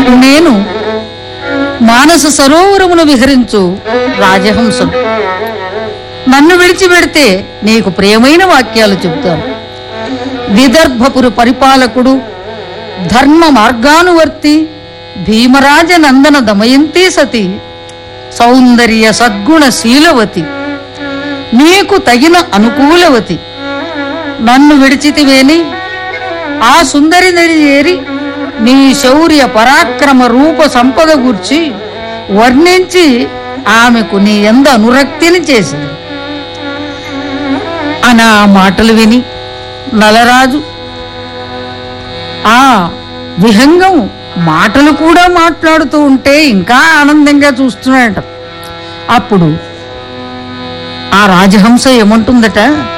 నేను మానస సరోవరమును విహరించు రాజహంసను నన్ను విడిచిపెడితే నీకు ప్రియమైన వాక్యాలు చెబుతాను విదర్భపురు పరిపాలకుడు ధర్మ మార్గానువర్తి భీమరాజ నందన దమయంతి సతి సౌందర్య సద్గుణ శీలవతి నీకు తగిన అనుకూలవతి నన్ను విడిచితివేని ఆ సుందరి నడి చేరి నీ శౌర్య పరాక్రమ రూప సంపద గూర్చి వర్ణించి ఆమెకు నీ ఎంద అనురక్తిని చేసింది అని ఆ మాటలు విని నలరాజు ఆ విహంగం మాటలు కూడా మాట్లాడుతూ ఉంటే ఇంకా ఆనందంగా చూస్తున్నాడట అప్పుడు ఆ రాజహంస ఏమంటుందట